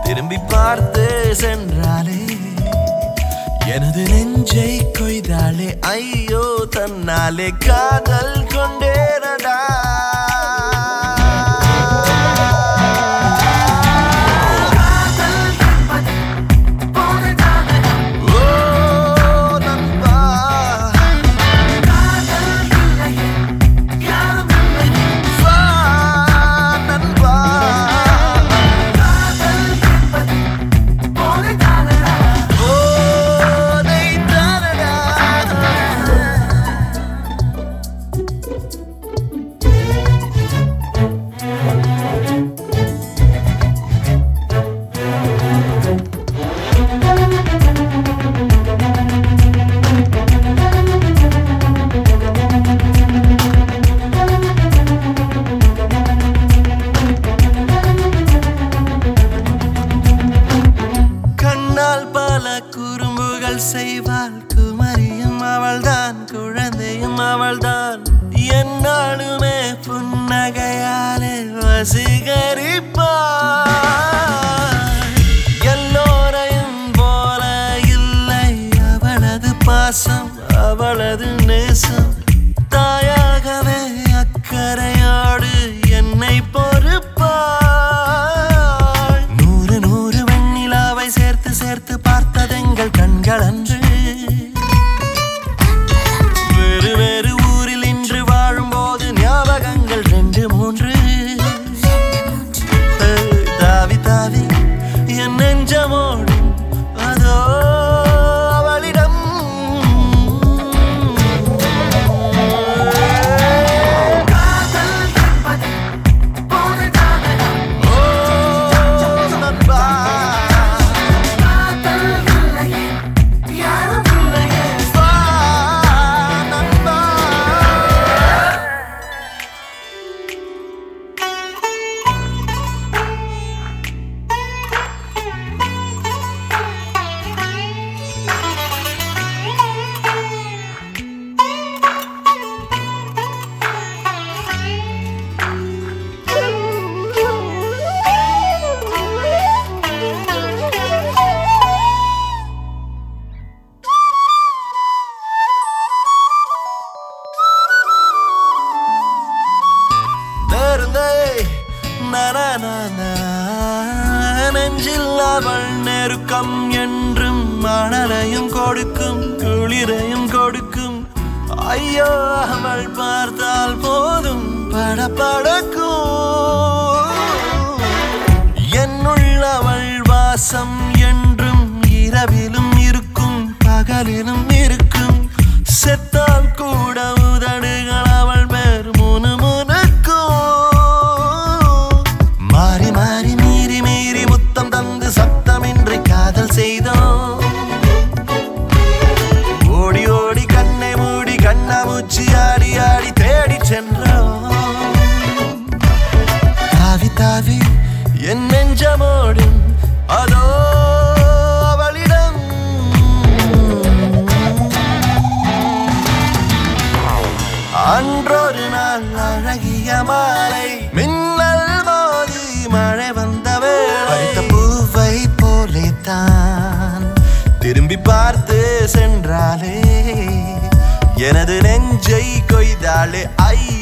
திரும்பி பார்த்து சென்றாலே எனது நெஞ்சை கொய்தாலே ஐயோ தன்னாலே காதல் கொண்டேனடா ஓ நண்பா வா நண்பா போதை தானடா கண்ணால் பல குறும்புகள் செய்வாள் குமரியும் அவள்தான் குழந்தையும் அவள்தான் என்னாலுமே புன்னகையாலே வசீகரிப்பாள் எல்லோரையும் போல இல்லை அவளது பாசம் அவளது நேசம் தாயாகவே அக்கறையோடு என்னை பொறுப்பாள் நூறு நூறு வெண்ணிலாவை சேர்த்து சேர்த்து பார்த்ததெங்கள் கண்கள் அன்று வேறு வேறு ஊரில் இன்று வாழும்போது ஞாபகங்கள் ரெண்டு மூன்று ஏய், தாவி தாவி என் நெஞ்சமோடும் அதோ அவளிடம் ஓ நண்பா வா நண்பா நேர்ந்தே நனநன. நெஞ்சில் அவள் நெருக்கம் என்றும் மணலையும் கொடுக்கும் குளிரையும் கொடுக்கும் ஐயோ அவள் பார்த்தால் போதும் படபடக்கும் என்னுள் அவள் வாசம் என்றும் இரவிலும் இருக்கும் பகலிலும் இருக்கும் செத்தால் கூட உதடுகள் அவள் மேல் முணுமுணுக்கும் மாறி மாறி மீறி மீறி முத்தம் தந்து சத்தமின்றி காதல் செய்தோம் ஓடி ஓடி கண்ணை மூடி கண்ணாமூச்சி ஆடி ஆடி தேடி சென்றோம் தாவி தாவி என் நெஞ்சமோடும் அதோ அவளிடம் அன்றொரு நாள் அழகிய மாலை மின்னல் மோதி மழை வந்த வேளை பூவை போலே தான் திரும்பி பார்த்து சென்றாலே எனது நெஞ்சை கொய்தாலே ஐ